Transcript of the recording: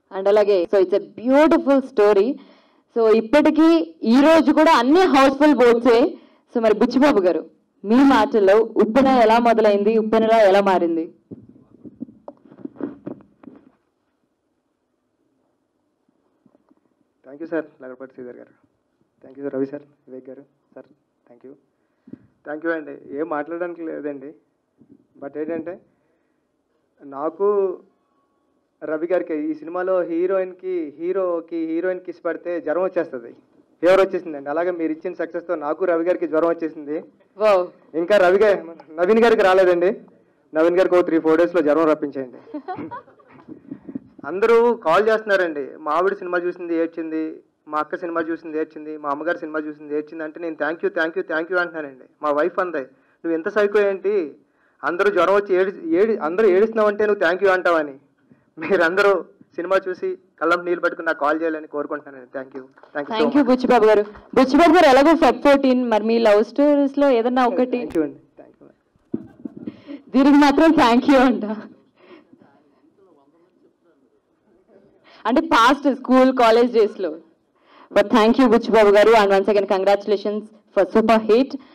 and అలాగే so it's a beautiful story so ఇప్పటికీ ఈ రోజు కూడా అన్ని హౌస్ఫుల్ బోట్సే సో మరి బుచ్చిబాబు గారు మీ మాటల్లో ఉప్పెన ఎలా మొదలైంది ఉప్పెనలా ఎలా మారింది thank you sir Lagadapati Sridhar garu thank you sir Ravi sir Vivek garu sir thank you thank you అండి ఏం మాట్లాడడానికి లేదండి బట్ ఏంటంటే నాకు రవి గారికి ఈ సినిమాలో హీరోయిన్కి హీరోకి హీరోయిన్ కిస్ పడితే జ్వరం వచ్చేస్తుంది ఫీవర్ వచ్చేసిందండి అలాగే మీరు ఇచ్చిన సక్సెస్తో నాకు రవి గారికి జ్వరం వచ్చేసింది వావ్ ఇంకా రవి గారి నవీన్ గారికి రాలేదండి నవీన్ గారికి ఒక త్రీ ఫోర్ డేస్లో జ్వరం రప్పించేయండి అందరూ కాల్ చేస్తున్నారండి మా ఆవిడ సినిమా చూసింది ఏడ్చింది మా అక్క సినిమా చూసింది ఏడ్చింది మా అమ్మగారు సినిమా చూసింది ఏడ్చింది అంటే నేను thank you thank you thank you అంటున్నానండి మా వైఫ్ అంది నువ్వు ఎంత సైకో ఏంటి అందరూ జ్వరం వచ్చి ఏడి ఏడి అందరూ ఏడుస్తున్నావంటే నువ్వు థ్యాంక్ యూ అంటావని మీరందరూ సినిమా చూసి కళ్ళం నీళ్ళు పట్టుకుని నాకు కాల్ చేయాలని కోరుకుంటున్నానండి thank you thank you thank you Buchibabu garu Buchibabu గారు ఎలాగో ఫెబ్ ఫోర్టీన్ మరి మీ లవ్ స్టోరీస్ లో ఏదన్నా ఒకటి థ్యాంక్ యూ అండి థ్యాంక్ యూ దీనికి మాత్రం థ్యాంక్ యూ అంట అంటే పాస్ట్ స్కూల్ కాలేజ్ డేస్ లో but thank you Buchibabu garu and once again congratulations for super hit